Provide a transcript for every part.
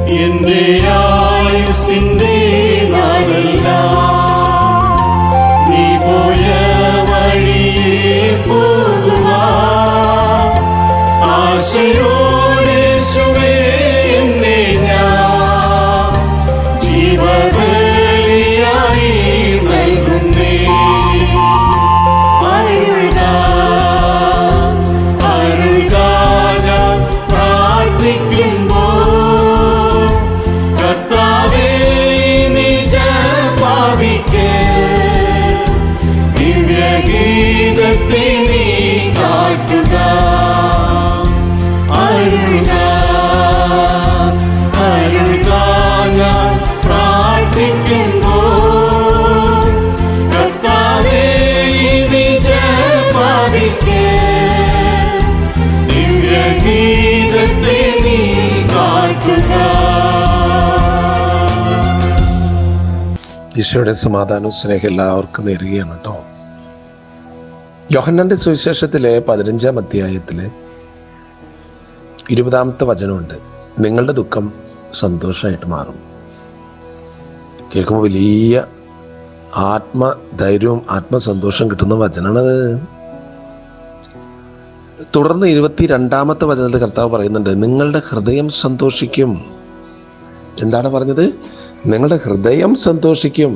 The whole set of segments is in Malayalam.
എന്റെ ആയുസിന്റെ നാളെല്ലാം നീ പോയ വഴിയെ പോകുവാൻ ആശയോടേശുവേ എന്നെ ഞാൻ ജീവബലിയായി നൽകുന്നേ അരുൾക അരുൾക ഞാൻ പ്രാർത്ഥിക്കുമ്പോൾ കർത്താവേ നിജ പാവിക്ക് ദിവ്യഗീതത്തെ നീ കാട്ടുക അരുൾക അരുൾക ഞാൻ പ്രാർത്ഥിക്കുമ്പോൾ കർത്താവേ നിജ പാവിക്ക് ദിവ്യഗീതത്തെ നീ കാട്ടുക ഈശോയുടെ സമാധാനവും സ്നേഹം എല്ലാവർക്കും നേരുകയാണ് കേട്ടോ യോഹന്നാന്റെ സുവിശേഷത്തിലെ പതിനഞ്ചാം അധ്യായത്തിലെ ഇരുപതാമത്തെ വചനമുണ്ട് നിങ്ങളുടെ ദുഃഖം സന്തോഷമായിട്ട് മാറും കേൾക്കുമ്പോൾ വലിയ ആത്മധൈര്യവും ആത്മസന്തോഷം കിട്ടുന്ന വചനമാണത് തുടർന്ന് ഇരുപത്തി രണ്ടാമത്തെ വചനത്തിൽ കർത്താവ് പറയുന്നുണ്ട് നിങ്ങളുടെ ഹൃദയം സന്തോഷിക്കും എന്താണ് പറഞ്ഞത് നിങ്ങളുടെ ഹൃദയം സന്തോഷിക്കും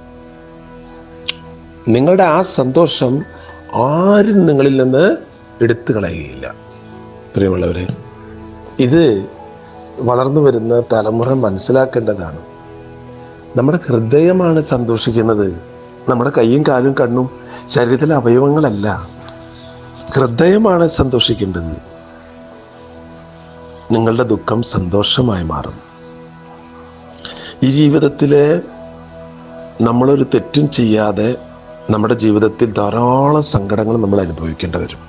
നിങ്ങളുടെ ആ സന്തോഷം ആരും നിങ്ങളിൽ നിന്ന് എടുത്തു കളയുകയില്ല പ്രിയമുള്ളവരെ ഇത് വളർന്നു വരുന്ന തലമുറ മനസ്സിലാക്കേണ്ടതാണ് നമ്മുടെ ഹൃദയമാണ് സന്തോഷിക്കുന്നത് നമ്മുടെ കൈയും കാലും കണ്ണും ശരീരത്തിലെ അവയവങ്ങളല്ല ഹൃദയമാണ് സന്തോഷിക്കേണ്ടത് നിങ്ങളുടെ ദുഃഖം സന്തോഷമായി മാറും ഈ ജീവിതത്തിൽ നമ്മളൊരു തെറ്റും ചെയ്യാതെ നമ്മുടെ ജീവിതത്തിൽ ധാരാളം സങ്കടങ്ങൾ നമ്മൾ അനുഭവിക്കേണ്ടി വരും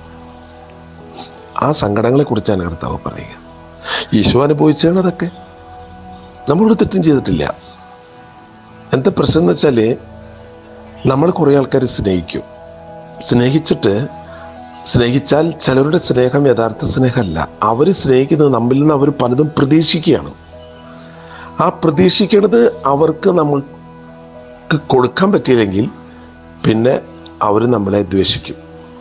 ആ സങ്കടങ്ങളെ കുറിച്ചാണ് കർത്താവ് പറയുക ഈശോ അനുഭവിച്ചാണ് അതൊക്കെ നമ്മളൊരു തെറ്റും ചെയ്തിട്ടില്ല എന്താ പ്രശ്നം എന്ന് വെച്ചാൽ നമ്മൾ കുറേ ആൾക്കാർ സ്നേഹിക്കും സ്നേഹിച്ചിട്ട് സ്നേഹിച്ചാൽ ചിലരുടെ സ്നേഹം യഥാർത്ഥ സ്നേഹമല്ല അവർ സ്നേഹിക്കുന്നത് നമ്മിൽ നിന്ന് അവർ പലതും പ്രതീക്ഷിക്കുകയാണ് ആ പ്രതീക്ഷിക്കുന്നത് അവർക്ക് നമ്മൾക്ക് കൊടുക്കാൻ പറ്റിയില്ലെങ്കിൽ പിന്നെ അവർ നമ്മളെ ദ്വേഷിക്കും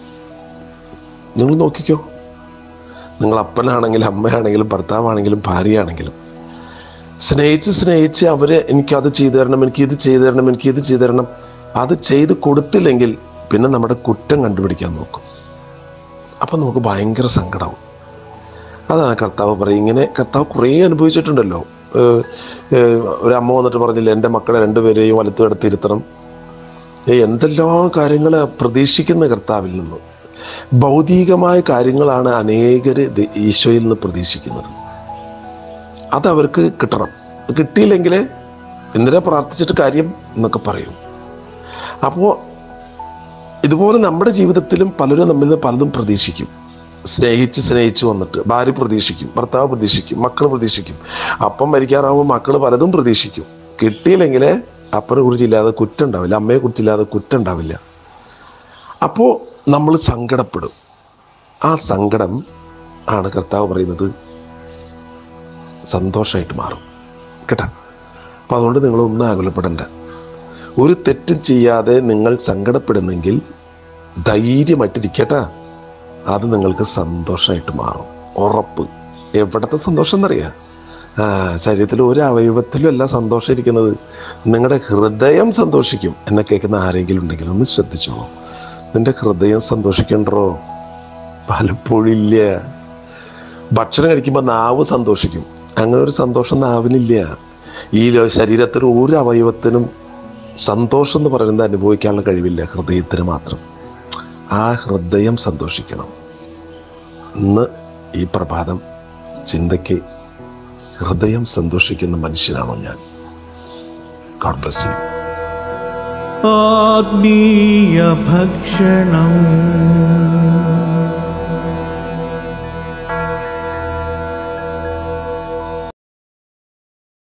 നിങ്ങൾ നോക്കിക്കോ നിങ്ങൾ അപ്പനാണെങ്കിലും അമ്മയാണെങ്കിലും ഭർത്താവാണെങ്കിലും ഭാര്യയാണെങ്കിലും സ്നേഹിച്ച് സ്നേഹിച്ച് അവർ എനിക്കത് ചെയ്തു തരണം എനിക്ക് ഇത് ചെയ്തു തരണം എനിക്ക് ഇത് ചെയ്തു തരണം അത് ചെയ്ത് കൊടുത്തില്ലെങ്കിൽ പിന്നെ നമ്മുടെ കുറ്റം കണ്ടുപിടിക്കാൻ നോക്കും അപ്പം നമുക്ക് ഭയങ്കര സങ്കടമാവും അതാണ് കർത്താവ് പറയും ഇങ്ങനെ കർത്താവ് കുറേ അനുഭവിച്ചിട്ടുണ്ടല്ലോ ഏഹ് ഏഹ് ഒരു അമ്മ വന്നിട്ട് പറഞ്ഞില്ല എൻ്റെ മക്കളെ രണ്ടുപേരെയും വലത്തു കിടത്തിയിരുത്തണം ഏഹ് എന്തെല്ലാം കാര്യങ്ങൾ പ്രതീക്ഷിക്കുന്ന കർത്താവിൽ നിന്ന് ഭൗതികമായ കാര്യങ്ങളാണ് അനേകര് ദ- ഈശോയിൽ നിന്ന് പ്രതീക്ഷിക്കുന്നത് അത് അവർക്ക് കിട്ടണം അത് കിട്ടിയില്ലെങ്കിൽ എന്തിനാ പ്രാർത്ഥിച്ചിട്ട് കാര്യം എന്നൊക്കെ പറയും അപ്പോൾ ഇതുപോലെ നമ്മുടെ ജീവിതത്തിലും പലരും നമ്മിൽ നിന്ന് പലതും പ്രതീക്ഷിക്കും സ്നേഹിച്ച് സ്നേഹിച്ച് വന്നിട്ട് ഭാര്യ പ്രതീക്ഷിക്കും ഭർത്താവ് പ്രതീക്ഷിക്കും മക്കൾ പ്രതീക്ഷിക്കും അപ്പം മരിക്കാറാവുമ്പോൾ മക്കൾ പലതും പ്രതീക്ഷിക്കും കിട്ടിയില്ലെങ്കിൽ അപ്പനെ കുറിച്ചില്ലാതെ കുറ്റം ഉണ്ടാവില്ല അമ്മയെ കുറിച്ചില്ലാതെ കുറ്റം ഉണ്ടാവില്ല അപ്പോൾ നമ്മൾ സങ്കടപ്പെടും ആ സങ്കടം ആണ് കർത്താവ് പറയുന്നത് സന്തോഷമായിട്ട് മാറും കേട്ടോ അപ്പം അതുകൊണ്ട് നിങ്ങളൊന്നും ആകുലപ്പെടണ്ട ഒരു തെറ്റും ചെയ്യാതെ നിങ്ങൾ സങ്കടപ്പെടുന്നെങ്കിൽ ധൈര്യമായിട്ടിരിക്കട്ടാ അത് നിങ്ങൾക്ക് സന്തോഷമായിട്ട് മാറും ഉറപ്പ് എവിടത്തെ സന്തോഷം എന്നറിയാം ആ ശരീരത്തിൽ ഒരു അവയവത്തിലും അല്ല സന്തോഷം ഇരിക്കുന്നത് നിങ്ങളുടെ ഹൃദയം സന്തോഷിക്കും എന്നെ കേൾക്കുന്ന ആരെങ്കിലും ഉണ്ടെങ്കിൽ ഒന്ന് ശ്രദ്ധിച്ചോളൂ നിന്റെ ഹൃദയം സന്തോഷിക്കണ്ടോ പലപ്പോഴും ഇല്ല ഭക്ഷണം കഴിക്കുമ്പോൾ നാവ് സന്തോഷിക്കും അങ്ങനെ ഒരു സന്തോഷം നാവിനില്ല ഈ ലോ- ശരീരത്തിൽ ഒരു അവയവത്തിനും സന്തോഷം എന്ന് പറയുന്നത് അനുഭവിക്കാനുള്ള കഴിവില്ല ഹൃദയത്തിന് മാത്രം ആ ഹൃദയം സന്തോഷിക്കണം ഇന്ന് ഈ പ്രഭാതം ചിന്തയ്ക്ക് ഹൃദയം സന്തോഷിക്കുന്ന മനുഷ്യനാണോ ഞാൻ ഗോഡ് ബ്ലസ് യു ആത്മീയ ഭക്ഷണം